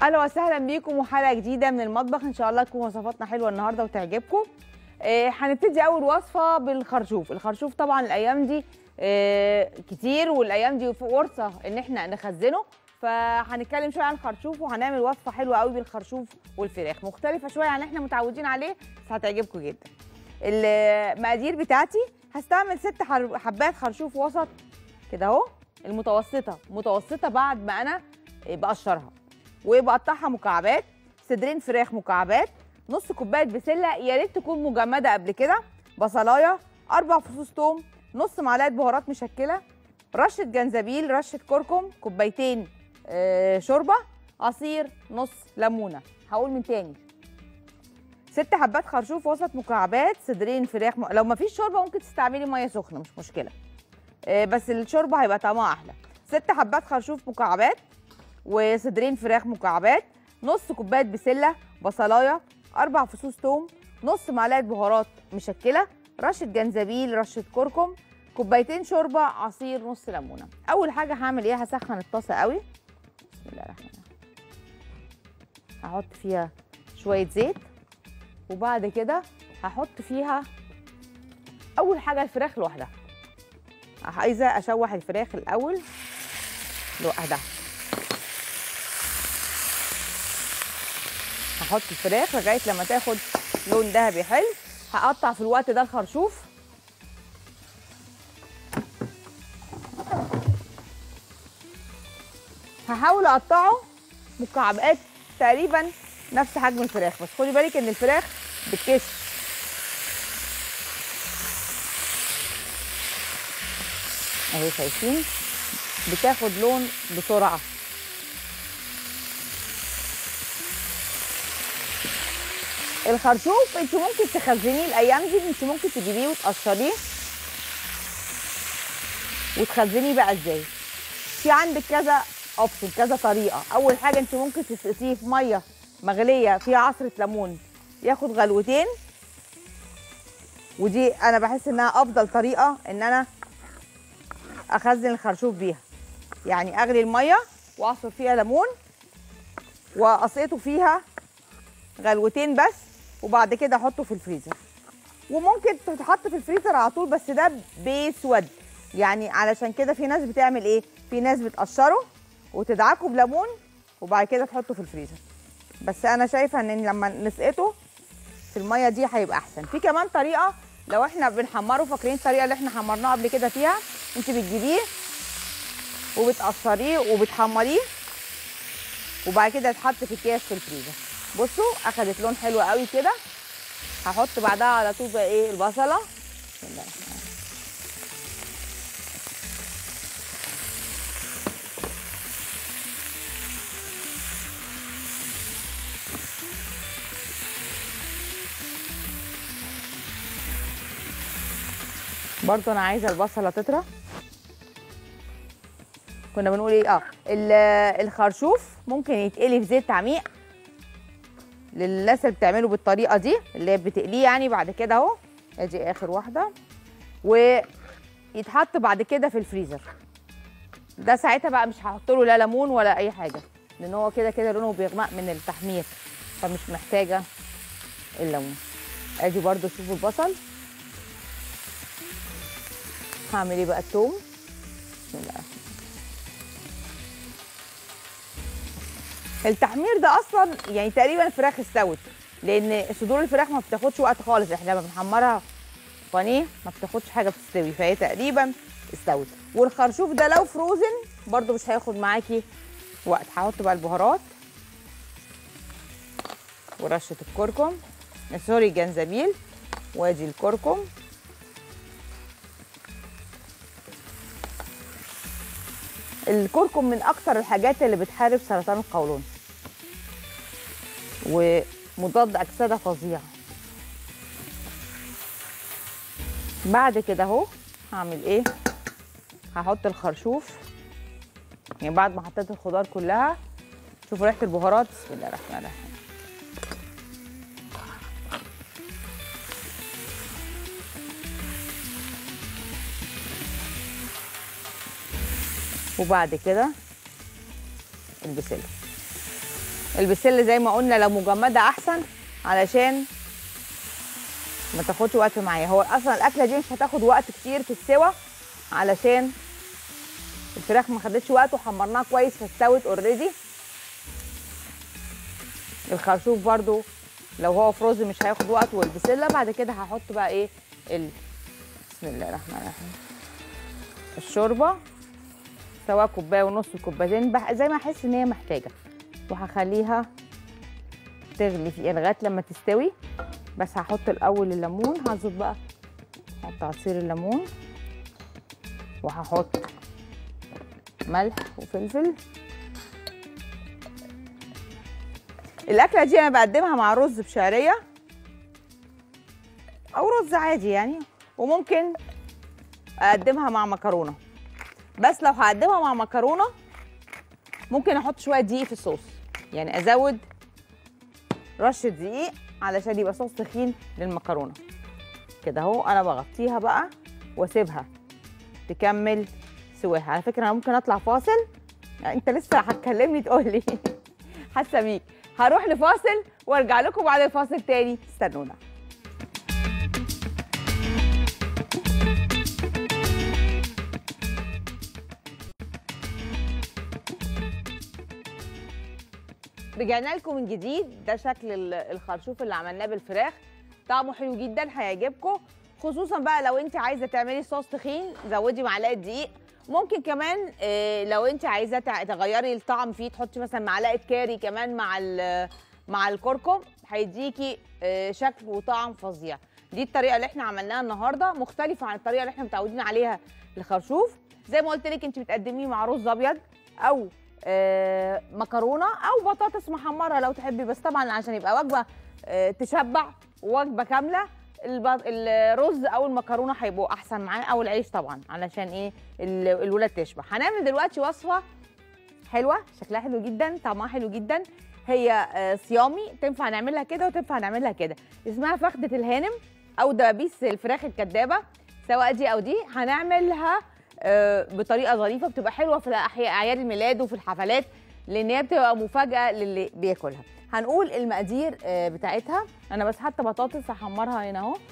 اهلا وسهلا بيكم وحلقه جديده من المطبخ ان شاء الله تكون وصفاتنا حلوه النهارده وتعجبكم آه، هنبتدي اول وصفه بالخرشوف الخرشوف طبعا الايام دي آه، كتير والايام دي فرصه ان احنا نخزنه فهنتكلم شويه عن الخرشوف وهنعمل وصفه حلوه قوي بالخرشوف والفراخ مختلفه شويه عن اللي احنا متعودين عليه بس هتعجبكم جدا المقادير بتاعتي هستعمل ست حر- حبات خرشوف وسط كده اهو المتوسطه متوسطه بعد ما انا بقشرها وبقطعها مكعبات صدرين فراخ مكعبات نص كوبايه بسله يا ريت تكون مجمده قبل كده بصلايه اربع فصوص توم نص معلقه بهارات مشكله رشه جنزبيل رشه كركم كوبايتين آه، شوربه عصير نص ليمونه هقول من تاني ست حبات خرشوف وسط مكعبات صدرين فراخ م... لو مفيش شوربه ممكن تستعملي ميه سخنه مش مشكله آه، بس الشوربه هيبقى طعمها احلى ست حبات خرشوف مكعبات وصدرين فراخ مكعبات نص كوبايه بسله بصلايه اربع فصوص توم نص معلقه بهارات مشكله رشه جنزبيل رشه كركم كوبايتين شوربه عصير نص ليمونه اول حاجه هعمل ايه هسخن الطاسه قوي بسم الله الرحمن الرحيم هحط فيها شويه زيت وبعد كده هحط فيها اول حاجه الفراخ لوحدها عايزه اشوح الفراخ الاول لوحدها هحط الفراخ لغايه لما تاخد لون ذهبي حلو هقطع في الوقت ده الخرشوف هحاول اقطعه مكعبات تقريبا نفس حجم الفراخ بس خدي بالك ان الفراخ بتكش اهي شايفين بتاخد لون بسرعه الخرشوف انت ممكن تخزنيه الايام دي انت ممكن تجيبيه وتقشريه وتخزنيه بقى ازاي في عندك كذا اوبشن كذا طريقه اول حاجه انت ممكن تسقطيه في ميه مغليه فيها عصره ليمون ياخد غلوتين ودي انا بحس انها افضل طريقه ان انا اخزن الخرشوف بيها يعني اغلي الميه واعصر فيها ليمون واسقطه فيها غلوتين بس وبعد كده احطه في الفريزر وممكن تتحط في الفريزر على طول بس ده بيسود يعني علشان كده في ناس بتعمل ايه في ناس بتقشره وتدعكه بليمون وبعد كده تحطه في الفريزر بس انا شايفه ان لما نسقطه في الميه دي هيبقى احسن في كمان طريقه لو احنا بنحمره فاكرين الطريقه اللي احنا حمرناها قبل كده فيها انت بتجيبيه وبتقشريه وبتحمريه وبعد كده يتحط في اكياس في الفريزر بصوا اخدت لون حلو قوي كده هحط بعدها على طول بقى ايه البصله بسم الله الرحمن الرحيم. برضو انا عايزه البصله تطرى كنا بنقول ايه اه ال- الخرشوف ممكن يتقلي في زيت عميق للناس اللي بتعمله بالطريقه دي اللي هي بتقليه يعني بعد كده اهو ادي اخر واحده ويتحط بعد كده في الفريزر ده ساعتها بقى مش هحط له لا ليمون ولا اي حاجه لان هو كده كده لونه بيغمق من التحمير فمش محتاجه الليمون ادي برده شوفوا البصل هعمل ايه بقى التوم بسم الله الرحمن التحمير ده اصلا يعني تقريبا الفراخ استوت لان صدور الفراخ ما بتاخدش وقت خالص احنا لما بنحمرها بانيه ما بتاخدش حاجه بتستوي فهي تقريبا استوت والخرشوف ده لو فروزن برده مش هياخد معاكي وقت هحط بقى البهارات ورشه الكركم سوري الجنزبيل وادي الكركم الكركم من اكتر الحاجات اللي بتحارب سرطان القولون ومضاد اكسده فظيع بعد كده اهو هعمل ايه هحط الخرشوف يعني بعد ما حطيت الخضار كلها شوفوا ريحه البهارات بسم الله الرحمن الرحيم وبعد كده البسله البسله زي ما قلنا لو مجمده احسن علشان ما تاخدش وقت معايا هو اصلا الاكله دي مش هتاخد وقت كتير في السوا علشان الفراخ ما خدتش وقت وحمرناها كويس فاستوت اوريدي الخرشوف برضو لو هو فروز مش هياخد وقت والبسله بعد كده هحط بقى ايه ال... بسم الله الرحمن الرحيم الشوربه سواء كوبايه ونص كوبايتين بح- زي ما احس ان هي محتاجه وهخليها تغلي فيها لغايه لما تستوي بس هحط الاول الليمون هظبط بقى هحط عصير الليمون وهحط ملح وفلفل الاكله دي انا بقدمها مع رز بشعريه او رز عادي يعني وممكن اقدمها مع مكرونه بس لو هقدمها مع مكرونه ممكن احط شويه دقيق في الصوص يعني ازود رشه دقيق علشان يبقى صوص تخين للمكرونه كده اهو انا بغطيها بقى واسيبها تكمل سواها على فكره انا ممكن اطلع فاصل انت لسه هتكلمني تقول لي حاسه بيك هروح لفاصل وارجع لكم بعد الفاصل تاني استنونا رجعنا لكم من جديد ده شكل ال- الخرشوف اللي عملناه بالفراخ طعمه حلو جدا هيعجبكم خصوصا بقى لو انت عايزه تعملي صوص تخين زودي معلقه دقيق ممكن كمان آه، لو انت عايزه تع- تغيري الطعم فيه تحطي مثلا معلقه كاري كمان مع ال- مع الكركم هيديكي آه، شكل وطعم فظيع دي الطريقه اللي احنا عملناها النهارده مختلفه عن الطريقه اللي احنا متعودين عليها للخرشوف زي ما قلت لك انت بتقدميه مع رز ابيض او آه، مكرونه او بطاطس محمره لو تحبي بس طبعا عشان يبقى وجبه آه، تشبع وجبه كامله الب- الرز او المكرونه هيبقوا احسن معاه او العيش طبعا علشان ايه ال- الولاد تشبع هنعمل دلوقتي وصفه حلوه شكلها حلو جدا طعمها حلو جدا هي آه، صيامي تنفع نعملها كده وتنفع نعملها كده اسمها فخده الهانم او دبابيس الفراخ الكدابه سواء دي او دي هنعملها آه، بطريقه ظريفه بتبقى حلوه في الأحياء- اعياد الميلاد وفي الحفلات لان هي بتبقى مفاجاه للي بياكلها هنقول المقادير آه، بتاعتها انا بس حتى بطاطس هحمرها هنا اهو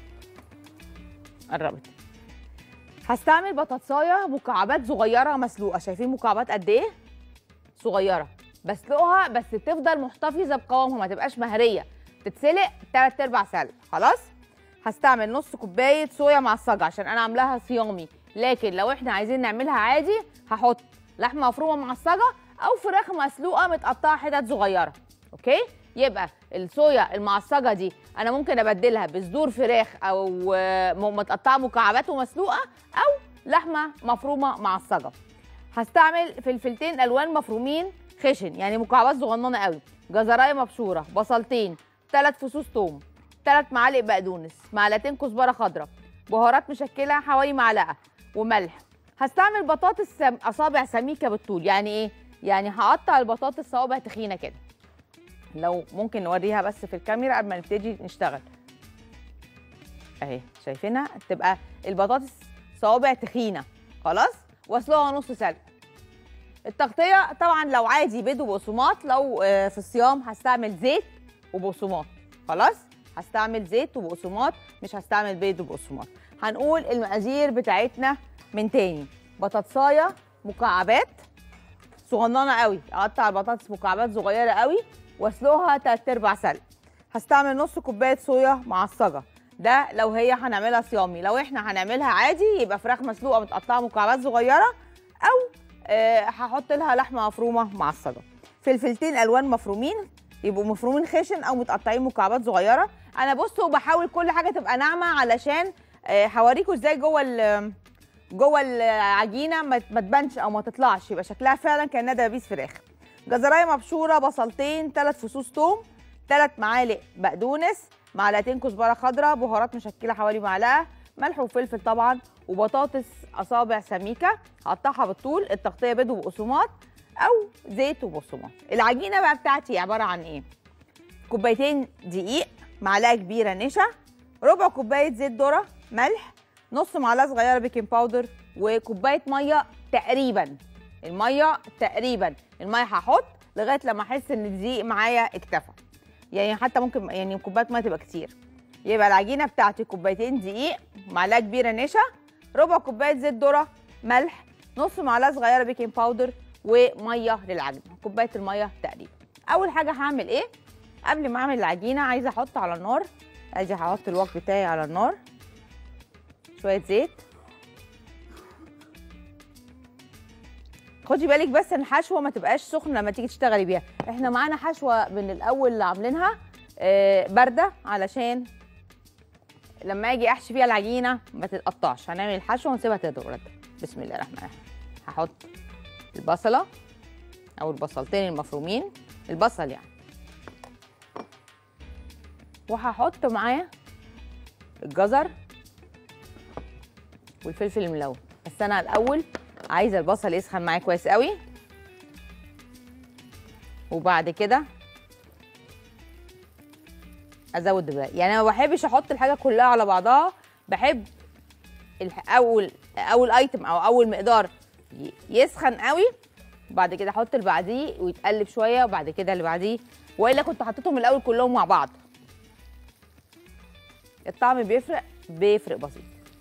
قربت هستعمل بطاطسايه مكعبات صغيره مسلوقه شايفين مكعبات قد ايه صغيره بسلقها بس تفضل محتفظه بقوامها ما تبقاش مهريه تتسلق تلات ارباع سلق خلاص هستعمل نص كوبايه صويا معصجه عشان انا عاملاها صيامي لكن لو احنا عايزين نعملها عادي هحط لحمه مفرومه معصجه او فراخ مسلوقه متقطعه حتت صغيره اوكي يبقى الصويا المعصجه دي انا ممكن ابدلها بصدور فراخ او آه، م- متقطعه مكعبات ومسلوقه او لحمه مفرومه معصجه هستعمل فلفلتين الوان مفرومين خشن يعني مكعبات صغننه قوي جزرايه مبشوره بصلتين ثلاث فصوص توم ثلاث معالق بقدونس معلقتين كزبره خضراء بهارات مشكله حوالي معلقه وملح هستعمل بطاطس سم... اصابع سميكه بالطول يعني ايه يعني هقطع البطاطس صوابع تخينه كده لو ممكن نوريها بس في الكاميرا قبل ما نبتدي نشتغل اهي شايفينها تبقى البطاطس صوابع تخينه خلاص واسلقها نص سلق التغطيه طبعا لو عادي بيض وبقسماط لو آه، في الصيام هستعمل زيت وبقسماط خلاص هستعمل زيت وبقسماط مش هستعمل بيض وبقسماط هنقول المقادير بتاعتنا من تاني بطاطسايه مكعبات صغننه قوي اقطع البطاطس مكعبات صغيره قوي واسلقها تلات ارباع سلق هستعمل نص كوبايه صويا معصجه ده لو هي هنعملها صيامي لو احنا هنعملها عادي يبقى فراخ مسلوقه متقطعه مكعبات صغيره او آه، هحط لها لحمه مفرومه معصجه فلفلتين الوان مفرومين يبقوا مفرومين خشن او متقطعين مكعبات صغيره انا بصوا بحاول كل حاجه تبقى ناعمه علشان آه، هوريكم ازاي جوه ال- جوه العجينه ما ما تبانش او ما تطلعش يبقى شكلها فعلا كانها دبابيس فراخ جزرايه مبشوره بصلتين ثلاث فصوص توم ثلاث معالق بقدونس معلقتين كزبره خضراء بهارات مشكله حوالي معلقه ملح وفلفل طبعا وبطاطس اصابع سميكه هقطعها بالطول التغطيه بيض وبقسماط او زيت وبقسماط العجينه بقى بتاعتي عباره عن ايه كوبايتين دقيق معلقه كبيره نشا ربع كوبايه زيت ذره ملح نص معلقه صغيره بيكنج باودر وكوبايه ميه تقريبا الميه تقريبا الميه هحط لغايه لما احس ان الدقيق معايا اكتفى يعني حتى ممكن يعني كوبايه ميه تبقى كتير يبقى العجينه بتاعتي كوبايتين دقيق معلقه كبيره نشا ربع كوبايه زيت ذره ملح نص معلقه صغيره بيكنج باودر وميه للعجينه كوبايه الميه تقريبا اول حاجه هعمل ايه قبل ما اعمل العجينه عايزه احط على النار ادي هحط الوك بتاعي على النار شويه زيت خدي بالك بس ان الحشوه ما تبقاش سخنه لما تيجي تشتغلي بيها احنا معانا حشوه من الاول اللي عاملينها آه، بارده علشان لما اجي احشي فيها العجينه ما تتقطعش هنعمل الحشوه ونسيبها تبرد بسم الله الرحمن الرحيم هحط البصله او البصلتين المفرومين البصل يعني وهحط معاه الجزر والفلفل الملون بس انا الاول عايزه البصل يسخن معايا كويس قوي وبعد كده ازود بقى يعني انا ما بحبش احط الحاجه كلها على بعضها بحب الح- اول اول ايتم او اول مقدار ي- يسخن قوي وبعد كده احط اللي بعديه ويتقلب شويه وبعد كده اللي بعديه والا كنت حطيتهم الاول كلهم مع بعض الطعم بيفرق بيفرق بسيط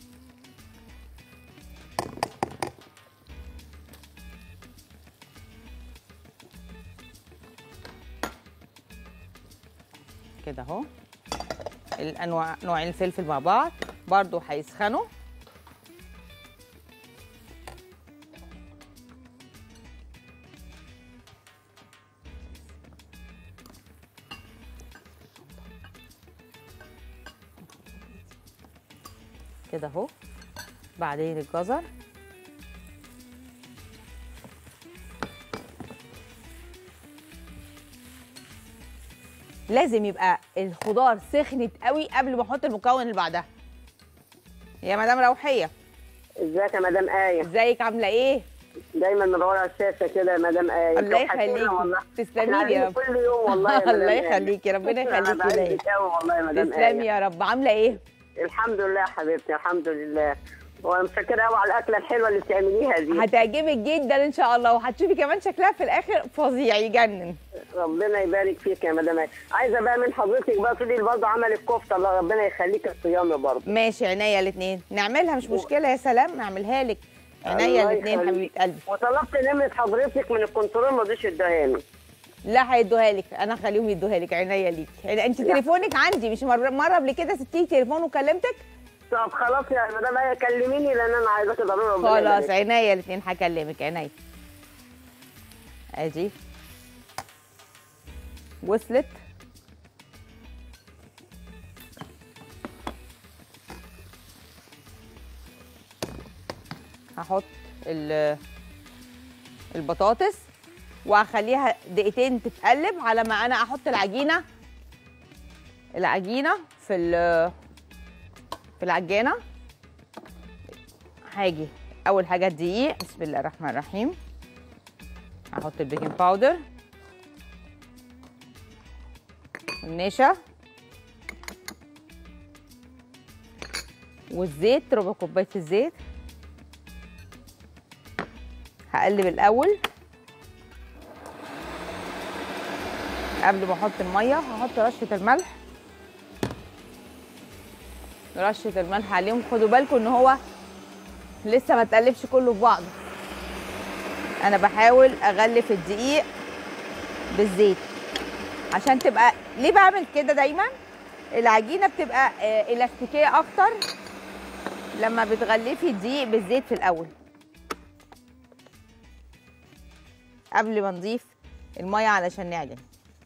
كده اهو الانواع نوع الفلفل مع بعض برضو هيسخنوا كده اهو بعدين الجزر لازم يبقى الخضار سخنت قوي قبل ما احط المكون اللي بعدها يا مدام روحيه ازيك يا مدام آية ازيك عامله ايه دايما منوره على الشاشه كده يا مدام آية الله وحشتينا يخليكي. والله. تسلمي إحنا لي يا قاعدين رب. كل يوم والله يا مدام الله آية. يخليكي ربنا أنا يخليكي ليا بعزك قوي والله يا مدام تسلمي آية يا رب عامله ايه الحمد لله يا حبيبتي الحمد لله وانا متشكره قوي على الاكله الحلوه اللي بتعمليها دي هتعجبك جدا ان شاء الله وهتشوفي كمان شكلها في الاخر فظيع يجنن ربنا يبارك فيك يا مدام آية عايزه بقى من حضرتك بقى تقولي لي برضه عمل الكفته الله ربنا يخليك الصيام برضه ماشي عينيا الاثنين نعملها مش مشكله يا سلام نعملها لك عينيا الله الاثنين يخليك. حبيبه قلبي وطلبت نمره حضرتك من الكنترول ما رضيش اداهاني لا هيدوها لك انا هخليهم يدوها لك عينيا ليك انت تليفونك عندي مش مره مره قبل كده سبتي تليفون وكلمتك طب خلاص يا مدام آية كلميني لان انا عايزاكي ضروري ربنا خلاص يبارك. عينيا الاثنين هكلمك عينيا ادي وصلت هحط ال- البطاطس وهخليها دقيقتين تتقلب على ما انا احط العجينه العجينه في ال- في العجانه هاجي اول حاجه الدقيق بسم الله الرحمن الرحيم هحط البيكنج باودر النشا والزيت ربع كوبايه الزيت هقلب الاول قبل ما احط الميه هحط رشه الملح رشه الملح عليهم خدوا بالكم ان هو لسه ما تقلبش كله في بعضه انا بحاول اغلف الدقيق بالزيت عشان تبقى ليه بعمل كده دايما العجينه بتبقى آه، الاستيكيه اكتر لما بتغلفي الدقيق بالزيت في الاول قبل ما نضيف الميه علشان نعجن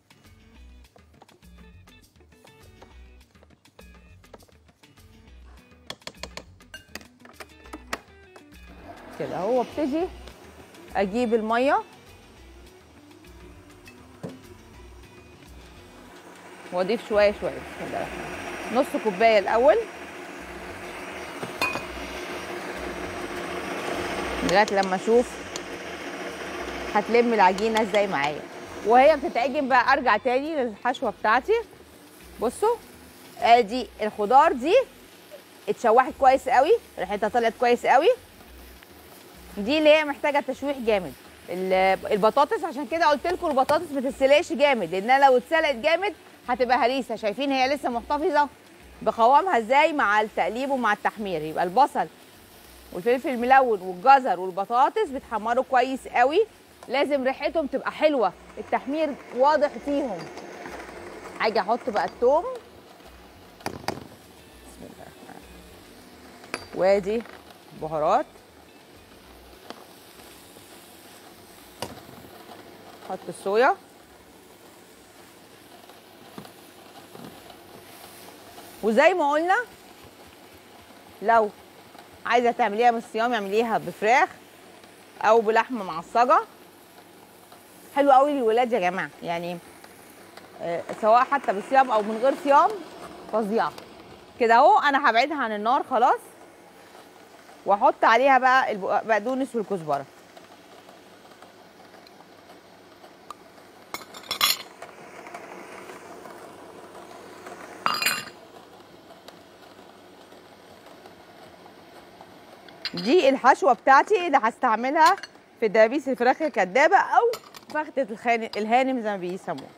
كده هو ابتدي اجيب الميه واضيف شويه شويه بسم الله الرحمن الرحيم. نص كوبايه الاول لغايه لما اشوف هتلم العجينه ازاي معايا وهي بتتعجن بقى ارجع تاني للحشوه بتاعتي بصوا ادي الخضار دي اتشوحت كويس قوي ريحتها طلعت كويس قوي دي اللي هي محتاجه تشويح جامد ال- البطاطس عشان كده قلت لكم البطاطس ما تتسلقش جامد لانها لو اتسلقت جامد هتبقى هريسه شايفين هي لسه محتفظه بقوامها ازاي مع التقليب ومع التحمير يبقى البصل والفلفل الملون والجزر والبطاطس بيتحمروا كويس قوي لازم ريحتهم تبقى حلوه التحمير واضح فيهم هاجي احط بقى الثوم بسم الله الرحمن الرحيم. وادي بهارات حط الصويا وزي ما قلنا لو عايزه تعمليها بالصيام اعمليها بفراخ او بلحمه معصجه حلو قوي للولاد يا جماعه يعني آه، سواء حتى بالصيام او من غير صيام فظيعه كده اهو انا هبعدها عن النار خلاص واحط عليها بقى البقدونس والكزبره دي الحشوه بتاعتي اللي هستعملها في دبابيس الفراخ الكدابه او فخده الخان- الهانم زي ما بيسموها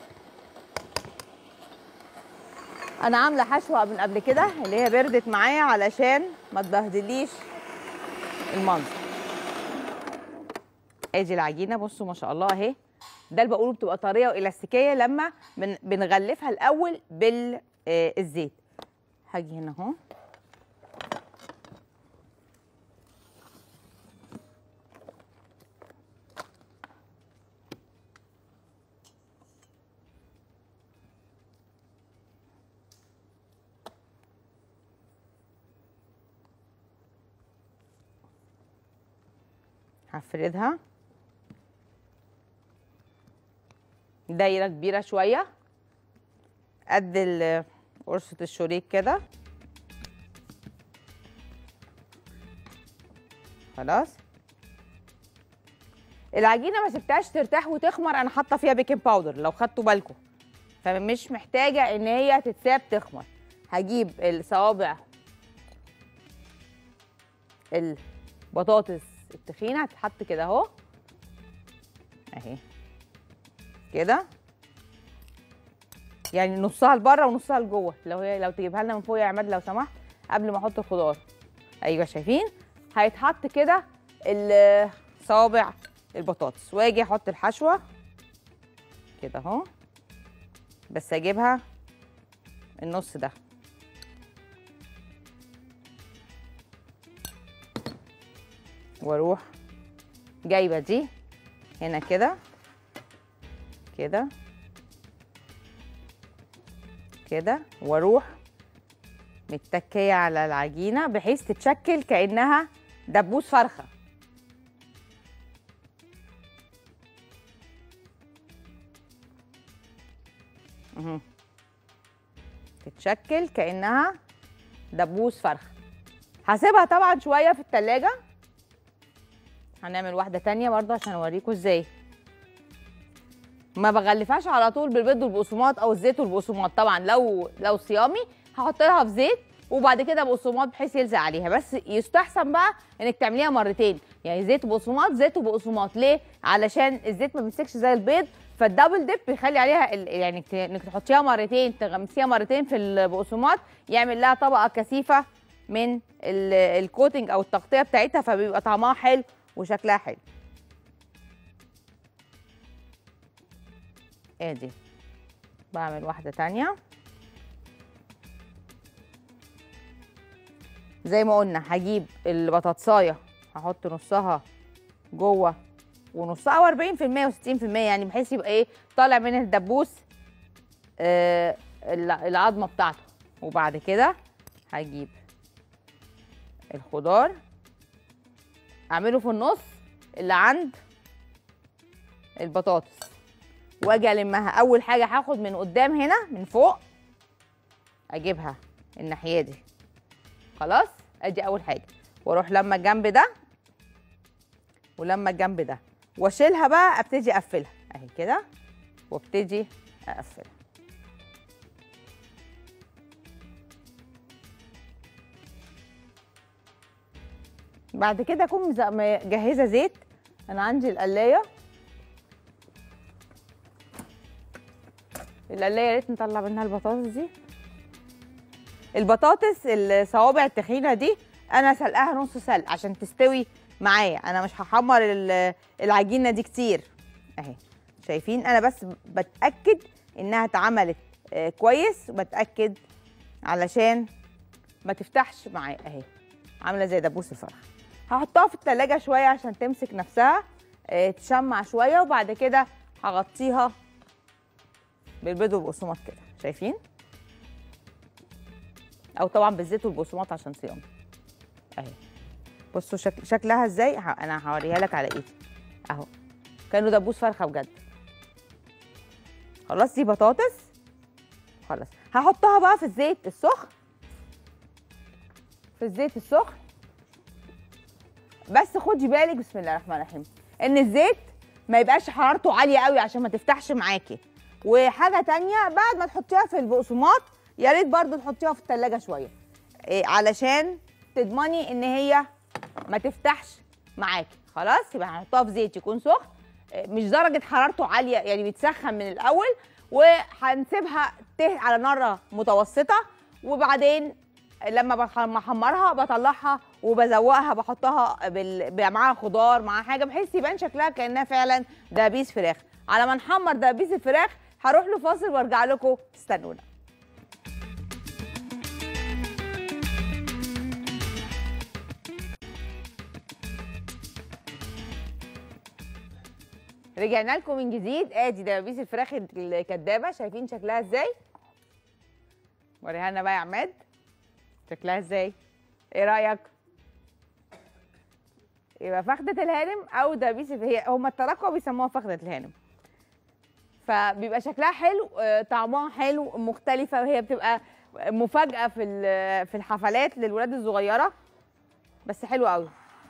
انا عامله حشوه من قبل كده اللي هي بردت معايا علشان ما تبهدليش المنظر ادي العجينه بصوا ما شاء الله اهي ده اللي بقوله بتبقى طريه والاستيكيه لما بن- بنغلفها الاول بالزيت هاجي هنا اهو هفردها دايره كبيره شويه قد ال- قرصه الشوريك كده خلاص العجينه ما سبتهاش ترتاح وتخمر انا حاطه فيها بيكنج باودر لو خدتوا بالكم فمش محتاجه ان هي تتساب تخمر هجيب الصوابع البطاطس التخينه هتتحط كده اهو اهي كده يعني نصها لبره ونصها لجوه لو هي لو تجيبها لنا من فوق يا عماد لو سمحت قبل ما احط الخضار ايوه شايفين هيتحط كده ال- صوابع البطاطس واجي احط الحشوه كده اهو بس اجيبها النص ده واروح جايبه دي هنا كده كده كده واروح متكيه على العجينه بحيث تتشكل كانها دبوس فرخه اهو. تتشكل كانها دبوس فرخه هسيبها طبعا شويه في التلاجة هنعمل واحده تانية برضه عشان اوريكم ازاي ما بغلفهاش على طول بالبيض والبقسماط او الزيت والبقسماط طبعا لو لو صيامي هحط لها في زيت وبعد كده بقسماط بحيث يلزق عليها بس يستحسن بقى انك تعمليها مرتين يعني زيت وبقسماط زيت وبقسماط ليه علشان الزيت ما بيمسكش زي البيض فالدبل ديب بيخلي عليها ال- يعني ت- انك تحطيها مرتين تغمسيها مرتين في البقسماط يعمل لها طبقه كثيفه من ال- الكوتنج او التغطيه بتاعتها فبيبقى طعمها حلو وشكلها حلو ادي بعمل واحده تانية زي ما قلنا هجيب البطاطسايه هحط نصها جوه ونصها او 40% و60% يعني بحيث يبقى ايه طالع من الدبوس آه الع- العظمه بتاعته وبعد كده هجيب الخضار اعمله في النص اللي عند البطاطس واجي المها اول حاجه هاخد من قدام هنا من فوق اجيبها الناحيه دي خلاص ادي اول حاجه واروح لما الجنب ده ولما الجنب ده واشيلها بقى ابتدي اقفلها اهي كده وابتدي اقفلها بعد كده اكون مز- مجهزه زيت انا عندي القلايه القلايه يا ريت نطلع منها البطاطس دي البطاطس الصوابع التخينه دي انا سلقاها نص سلق عشان تستوي معايا انا مش هحمر ال- العجينه دي كتير اهي شايفين انا بس بتاكد انها اتعملت آه، كويس وبتاكد علشان ما تفتحش معايا اهي عامله زي دبوس الفرخ هحطها في التلاجة شويه عشان تمسك نفسها آه، تشمع شويه وبعد كده هغطيها بالبيض والبقسماط كده شايفين او طبعا بالزيت والبقسماط عشان صيام اهي بصوا شك... شكلها ازاي ه... انا هوريها لك على ايدي اهو كانوا دبوس فرخه بجد خلاص دي بطاطس خلاص هحطها بقى في الزيت السخن في الزيت السخن بس خدي بالك بسم الله الرحمن الرحيم ان الزيت ما يبقاش حرارته عاليه قوي عشان ما تفتحش معاكي وحاجه تانية بعد ما تحطيها في البقسماط يا ريت برضو تحطيها في التلاجة شويه إيه علشان تضمني ان هي ما تفتحش معاكي خلاص يبقى هنحطها في زيت يكون سخن إيه، مش درجه حرارته عاليه يعني بيتسخن من الاول وهنسيبها ته على نار متوسطه وبعدين لما بح- بحمرها بطلعها وبزوقها بحطها بال... ب- معاها خضار معاها حاجه بحيث يبان شكلها كانها فعلا دبابيس فراخ على ما نحمر دبابيس الفراخ هروح له فاصل وارجع لكم استنونا رجعنا لكم من جديد ادي دبابيس الفراخ الكدابه شايفين شكلها ازاي وريها لنا بقى يا عماد شكلها ازاي ايه رايك يبقى فخده الهانم او دبابيس هي هم التراكوة بيسموها فخده الهانم فبيبقى شكلها حلو آه، طعمها حلو مختلفه وهي بتبقى مفاجاه في ال- في الحفلات للولاد الصغيره بس حلوه قوي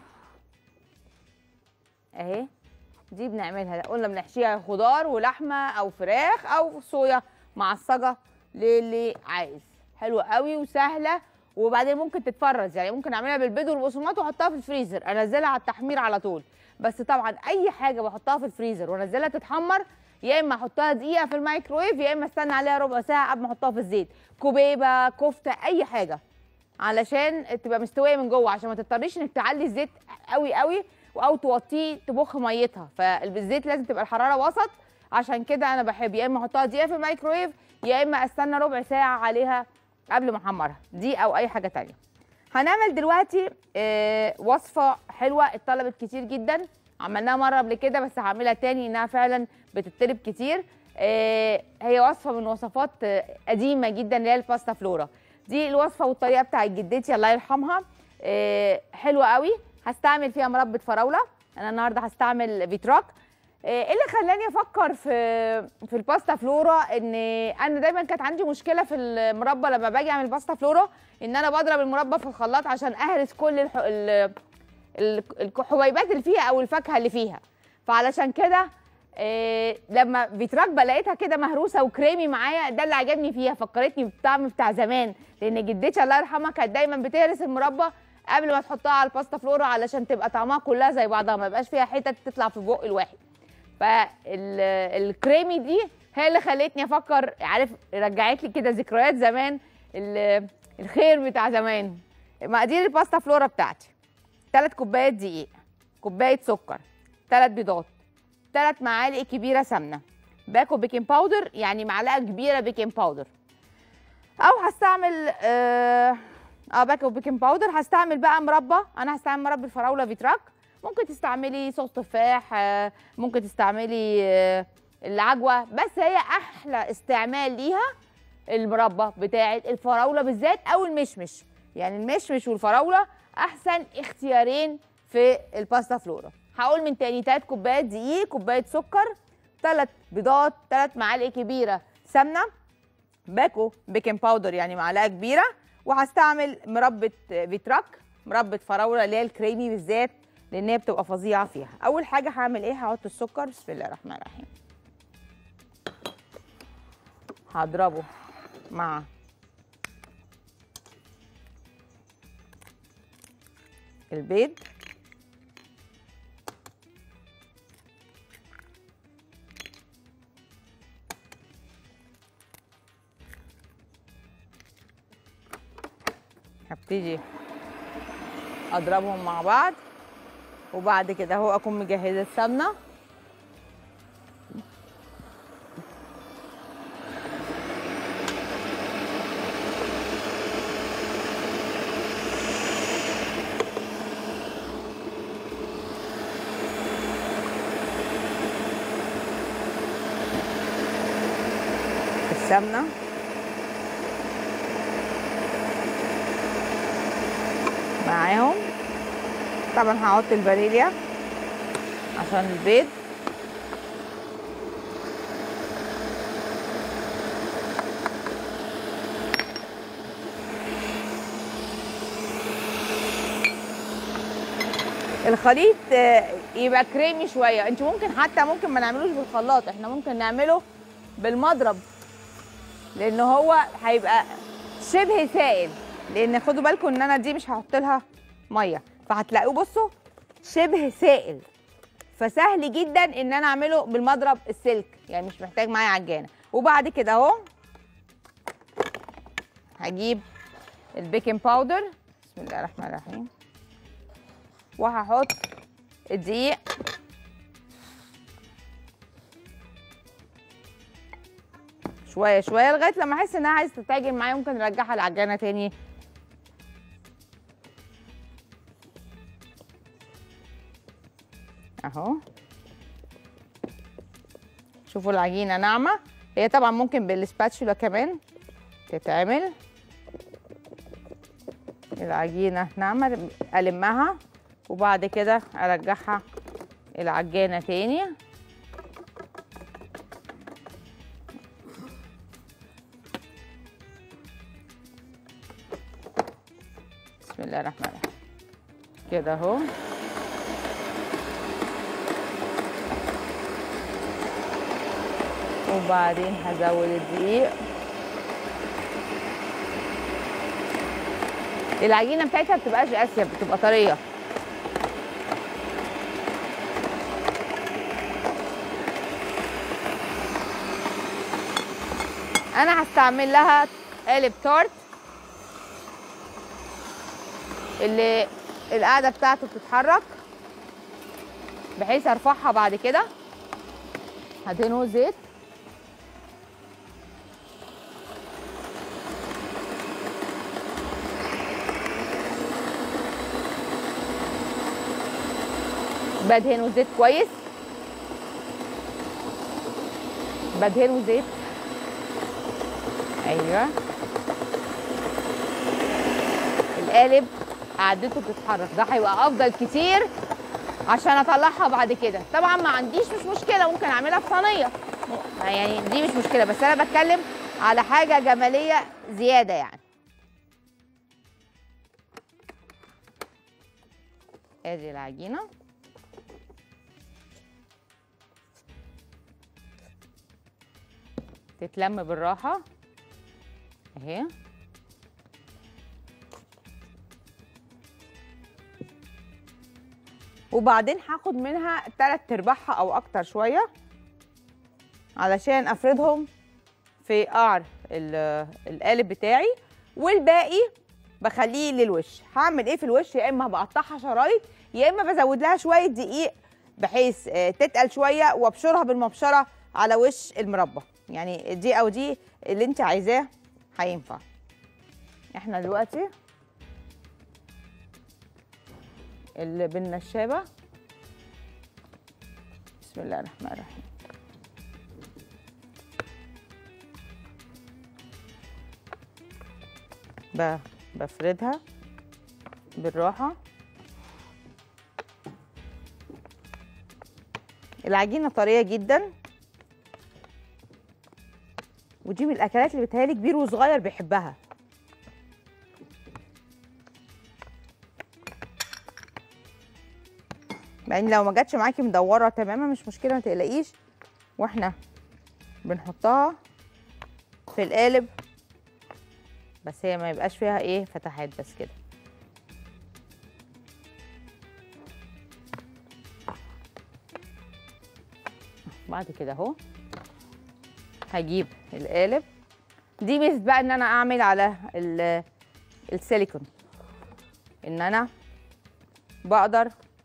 اهي دي بنعملها قلنا بنحشيها خضار ولحمه او فراخ او صويا معصجه للي عايز حلوه قوي وسهله وبعدين ممكن تتفرز يعني ممكن اعملها بالبيض والبقسماط واحطها في الفريزر انزلها على التحمير على طول بس طبعا اي حاجه بحطها في الفريزر وانزلها تتحمر يا اما احطها دقيقه في الميكرويف يا اما استنى عليها ربع ساعه قبل ما احطها في الزيت كوبيبه كفته اي حاجه علشان تبقى مستويه من جوه عشان ما تضطريش انك تعلي الزيت قوي قوي او توطيه تبخ ميتها فالزيت لازم تبقى الحراره وسط عشان كده انا بحب يا اما احطها دقيقه في الميكرويف يا اما استنى ربع ساعه عليها قبل ما احمرها دي او اي حاجه تانية هنعمل دلوقتي آه، وصفه حلوه اتطلبت كتير جدا عملناها مره قبل كده بس هعملها تاني انها فعلا بتطلب كتير آه، هي وصفه من وصفات آه، قديمه جدا اللي هي الباستا فلورا دي الوصفه والطريقه بتاعت جدتي الله يرحمها آه، حلوه قوي هستعمل فيها مربى فراوله انا النهارده هستعمل فيتراك آه، ايه اللي خلاني افكر في في الباستا فلورا ان انا دايما كانت عندي مشكله في المربى لما باجي اعمل باستا فلورا ان انا بضرب المربى في الخلاط عشان اهرس كل الح... ال... ال- الحبيبات اللي فيها او الفاكهه اللي فيها فعلشان كده إيه لما فيتراك لقيتها كده مهروسه وكريمي معايا ده اللي عجبني فيها فكرتني بالطعم بتاع زمان لان جدتي الله يرحمها كانت دايما بتهرس المربى قبل ما تحطها على الباستا فلورا علشان تبقى طعمها كلها زي بعضها ما يبقاش فيها حتت تطلع في بق الواحد فالكريمي دي هي اللي خلتني افكر عارف رجعت لي كده ذكريات زمان ال- الخير بتاع زمان مقادير الباستا فلورا بتاعتي ثلاث كوبايات دقيق كوبايه سكر ثلاث بيضات ثلاث معالق كبيره سمنه باكو بيكنج باودر يعني معلقه كبيره بيكنج باودر او هستعمل اه, آه باكو بيكنج باودر هستعمل بقى مربى انا هستعمل مربى الفراوله فيتراك ممكن تستعملي صوص تفاح آه ممكن تستعملي آه العجوه بس هي احلى استعمال ليها المربى بتاعه الفراوله بالذات او المشمش يعني المشمش والفراوله احسن اختيارين في الباستا فلورا هقول من تاني تلات كوبايات دقيق كوبايه سكر ثلاث بيضات ثلاث معالق كبيره سمنه باكو بيكنج باودر يعني معلقه كبيره وهستعمل مربى فيتراك مربى فراوله اللي هي الكريمي بالذات لان هي بتبقى فظيعه فيها اول حاجه هعمل ايه هحط السكر بسم الله الرحمن الرحيم هضربه مع البيض هبتدي اضربهم مع بعض وبعد كده اهو اكون مجهزه السمنه السمنه معاهم طبعا هحط الفانيليا عشان البيض الخليط آه، يبقى كريمي شويه انت ممكن حتى ممكن ما نعملوش بالخلاط احنا ممكن نعمله بالمضرب لان هو هيبقى شبه سائل لان خدوا بالكم ان انا دي مش هحط لها ميه فهتلاقوه بصوا شبه سائل فسهل جدا ان انا اعمله بالمضرب السلك يعني مش محتاج معايا عجانه وبعد كده اهو هجيب البيكنج باودر بسم الله الرحمن الرحيم وهحط الدقيق شويه شويه لغايه لما احس انها عايزه تتعجن معايا ممكن نرجعها العجانه تاني اهو شوفوا العجينه ناعمه هي طبعا ممكن بالسباتشولا كمان تتعمل العجينه ناعمه المها وبعد كده ارجعها العجانه تاني بسم الله الرحمن الرحيم كده اهو وبعدين هزود الدقيق العجينه بتاعتها بتبقاش قاسيه بتبقى طريه انا هستعمل لها قالب تورت اللي القاعده بتاعته بتتحرك بحيث ارفعها بعد كده هدهنه زيت بدهنه زيت كويس بدهنه زيت ايوه القالب قعدته بتتحرك ده هيبقى افضل كتير عشان اطلعها بعد كده طبعا ما عنديش مش مشكله ممكن اعملها في صينيه م- يعني دي مش مشكله بس انا بتكلم على حاجه جماليه زياده يعني ادي العجينه تتلم بالراحه اهي وبعدين هاخد منها تلات ارباعها او اكتر شويه علشان افردهم في قعر ال- القالب بتاعي والباقي بخليه للوش هعمل ايه في الوش يا اما بقطعها شرايط يا اما بزود لها شويه دقيق بحيث آه، تتقل شويه وابشرها بالمبشره على وش المربى يعني دي او دي اللي انت عايزاه هينفع احنا دلوقتي اللي بالنشابه بسم الله الرحمن الرحيم ب- بفردها بالراحه العجينه طريه جدا ودي من الاكلات اللي بتهيألي كبير وصغير بيحبها يعني لو ما جاتش معاكي مدوره تماما مش مشكله ما تقلقيش واحنا بنحطها في القالب بس هي ما يبقاش فيها ايه فتحات بس كده بعد كده اهو هجيب القالب دي ميزه بقى ان انا اعمل على ال- السيليكون ان انا بقدر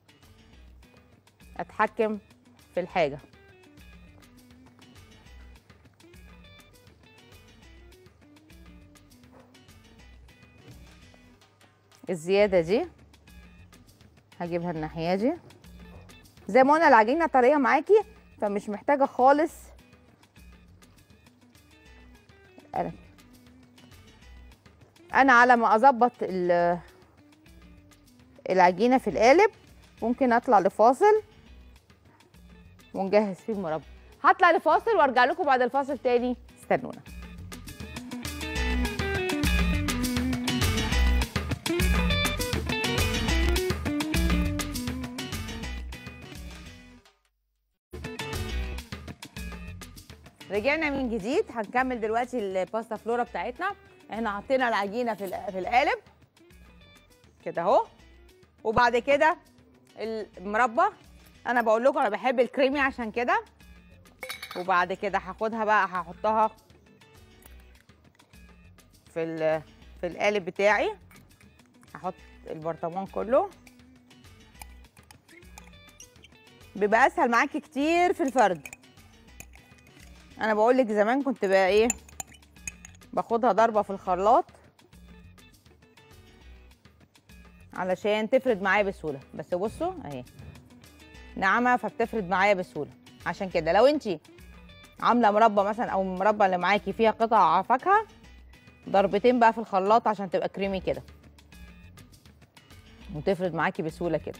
اتحكم في الحاجه الزياده دي هجيبها الناحيه دي زي ما قلنا العجينه طريه معاكي فمش محتاجه خالص قلم انا على ما اظبط ال- العجينه في القالب ممكن اطلع لفاصل ونجهز فيه المربى هطلع لفاصل وارجع لكم بعد الفاصل تاني استنونا رجعنا من جديد هنكمل دلوقتي الباستا فلورا بتاعتنا احنا حطينا العجينه في الق- في القالب كده اهو وبعد كده المربى انا بقول لكم انا بحب الكريمي عشان كده وبعد كده هاخدها بقى هحطها في ال- في القالب بتاعي هحط البرطمان كله بيبقى اسهل معاكي كتير في الفرد انا بقول لك زمان كنت بقى ايه باخدها ضربه في الخلاط علشان تفرد معايا بسهوله بس بصوا اهي ناعمه فبتفرد معايا بسهوله عشان كده لو انت عامله مربى مثلا او المربى اللي معاكي فيها قطع فاكهه ضربتين بقى في الخلاط عشان تبقى كريمي كده وتفرد معاكي بسهوله كده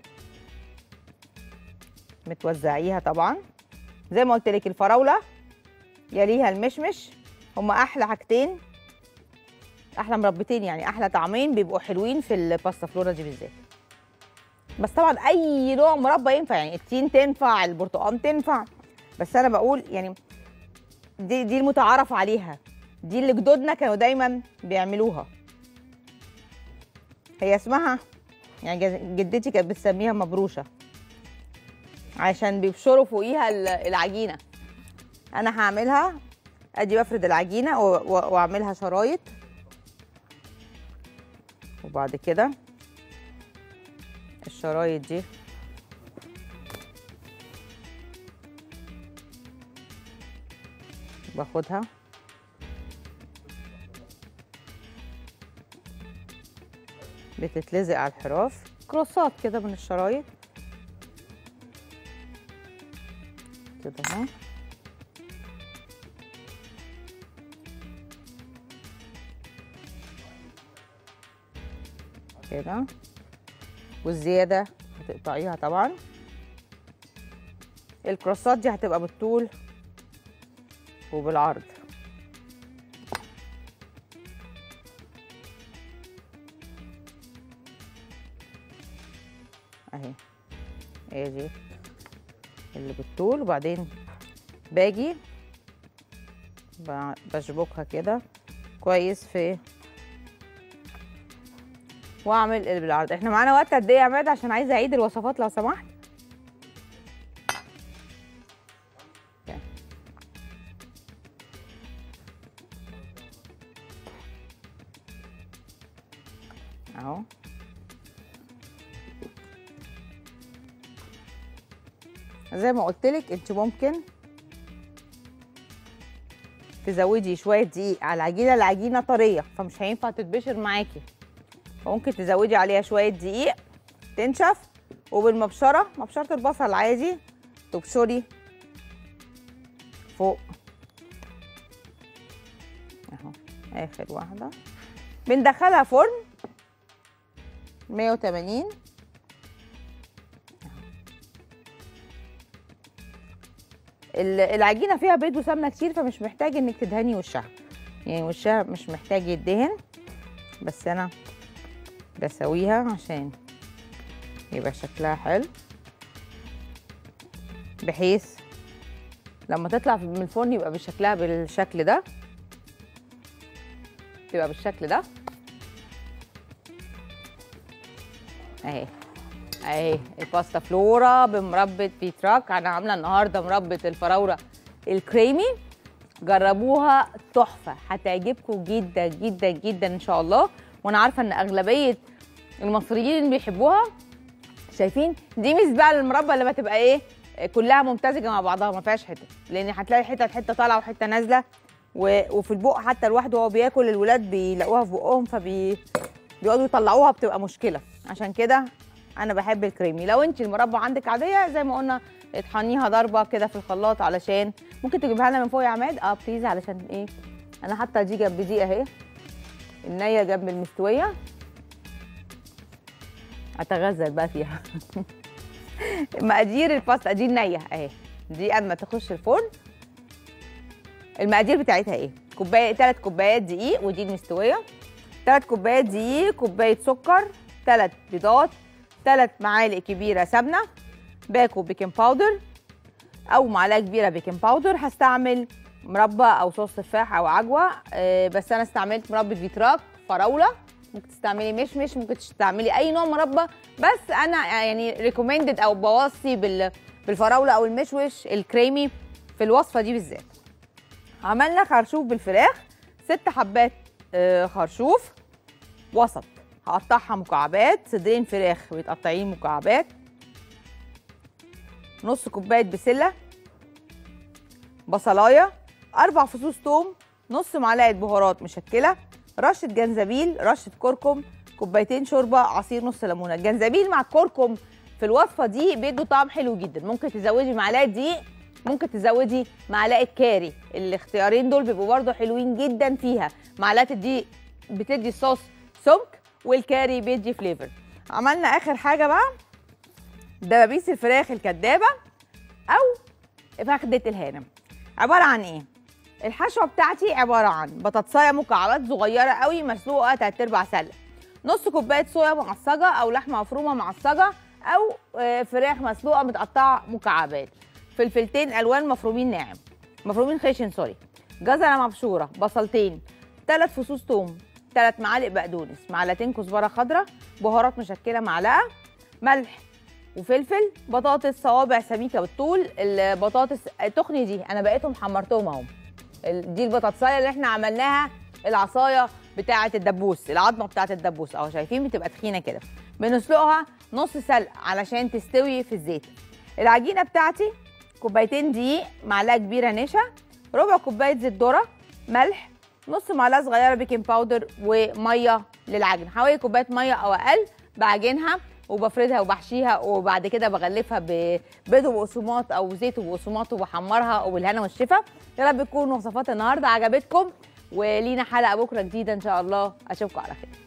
بتوزعيها طبعا زي ما قلت لك الفراوله يليها المشمش هما احلى حاجتين احلى مربتين يعني احلى طعمين بيبقوا حلوين في الباستا فلورا دي بالذات بس طبعا اي نوع مربى ينفع يعني التين تنفع البرتقال تنفع بس انا بقول يعني دي دي المتعارف عليها دي اللي جدودنا كانوا دايما بيعملوها هي اسمها يعني جد- جدتي كانت بتسميها مبروشه عشان بيبشروا فوقيها ال- العجينه انا هعملها ادي بفرد العجينه و- و- واعملها شرايط وبعد كده الشرايط دي باخدها بتتلزق على الحراف كروسات كده من الشرايط كده اهو كده والزيادة هتقطعيها طبعا الكروسات دي هتبقى بالطول وبالعرض اهي هي دي اللي بالطول وبعدين باجي ب- بشبكها كده كويس في واعمل اللي بالعرض احنا معانا وقت قد ايه يا عماد عشان عايزه اعيد الوصفات لو سمحت كده. اهو زي ما قلت لك انت ممكن تزودي شويه دقيق على العجينه العجينه طريه فمش هينفع تتبشر معاكي فممكن تزودي عليها شويه دقيق تنشف وبالمبشره مبشره البصل عادي تبشري فوق اهو اخر واحده بندخلها فرن 180 ال- العجينه فيها بيض وسمنه كتير فمش محتاج انك تدهني وشها يعني وشها مش محتاج يدهن بس انا بسويها عشان يبقى شكلها حلو بحيث لما تطلع من الفرن يبقى بشكلها بالشكل ده تبقى بالشكل ده اهي اهي الباستا فلورا بمربى بيتراك انا عامله النهارده مربى الفراوله الكريمي جربوها تحفه هتعجبكم جدا جدا جدا ان شاء الله وانا عارفه ان اغلبيه المصريين بيحبوها شايفين دي ميزه بقى المربى لما تبقى ايه كلها ممتزجه مع بعضها ما فيهاش حتت لان هتلاقي حتت حته طالعه وحته نازله و... وفي البق حتى لوحده وهو بياكل الولاد بيلاقوها في بقهم فبي بيقعدوا يطلعوها بتبقى مشكله عشان كده انا بحب الكريمي لو انت المربى عندك عاديه زي ما قلنا اطحنيها ضربه كده في الخلاط علشان ممكن تجيبها لنا من فوق يا عماد اه بليز علشان ايه انا حاطه دي جنب دي اهي النيه جنب المستويه اتغزل بقى فيها مقادير الباستا دي النيه اهي دي قبل ما تخش الفرن المقادير بتاعتها ايه كوبايه ثلاث كوبايات دقيق ودي المستويه ثلاث كوبايات دقيق كوبايه سكر ثلاث بيضات ثلاث معالق كبيره سمنه باكو بيكنج باودر او معلقه كبيره بيكنج باودر هستعمل مربى او صوص تفاح او عجوه آه، بس انا استعملت مربى فيتراك فراوله ممكن تستعملي مشمش ممكن تستعملي اي نوع مربى بس انا يعني ريكومندد او بوصي بال بالفراوله او المشوش الكريمي في الوصفه دي بالذات عملنا خرشوف بالفراخ ست حبات آه، خرشوف وسط هقطعها مكعبات صدرين فراخ متقطعين مكعبات نص كوبايه بسله بصلايه اربع فصوص توم نص معلقه بهارات مشكله رشه جنزبيل رشه كركم كوبايتين شوربه عصير نص ليمونه الجنزبيل مع الكركم في الوصفه دي بيدوا طعم حلو جدا ممكن تزودي معلقه دقيق ممكن تزودي معلقه كاري الاختيارين دول بيبقوا برضو حلوين جدا فيها معلقه الدقيق بتدي الصوص سمك والكاري بيدي فليفر عملنا اخر حاجه بقى دبابيس الفراخ الكدابه او فخده الهانم عباره عن ايه الحشوه بتاعتي عباره عن بطاطسايه مكعبات صغيره قوي مسلوقه تلات ارباع سله نص كوبايه صويا معصجه او لحمه مفرومه معصجه او آه، فراخ مسلوقه متقطعه مكعبات فلفلتين الوان مفرومين ناعم مفرومين خشن سوري جزره مبشوره بصلتين ثلاث فصوص توم ثلاث معالق بقدونس معلقتين كزبره خضراء بهارات مشكله معلقه ملح وفلفل بطاطس صوابع سميكه بالطول البطاطس التخني دي انا بقيتهم حمرتهم اهو ال- دي البطاطسايه اللي احنا عملناها العصايه بتاعه الدبوس العظمه بتاعه الدبوس اهو شايفين بتبقى تخينه كده بنسلقها نص سلق علشان تستوي في الزيت العجينه بتاعتي كوبايتين دقيق معلقه كبيره نشا ربع كوبايه زيت ذره ملح نص معلقه صغيره بيكنج باودر وميه للعجن حوالي كوبايه ميه او اقل بعجنها وبفردها وبحشيها وبعد كده بغلفها ببيض وبقسماط او زيت وبقسماط وبحمرها وبالهنا والشفا يا رب تكون وصفات النهارده عجبتكم ولينا حلقه بكره جديده ان شاء الله اشوفكم على خير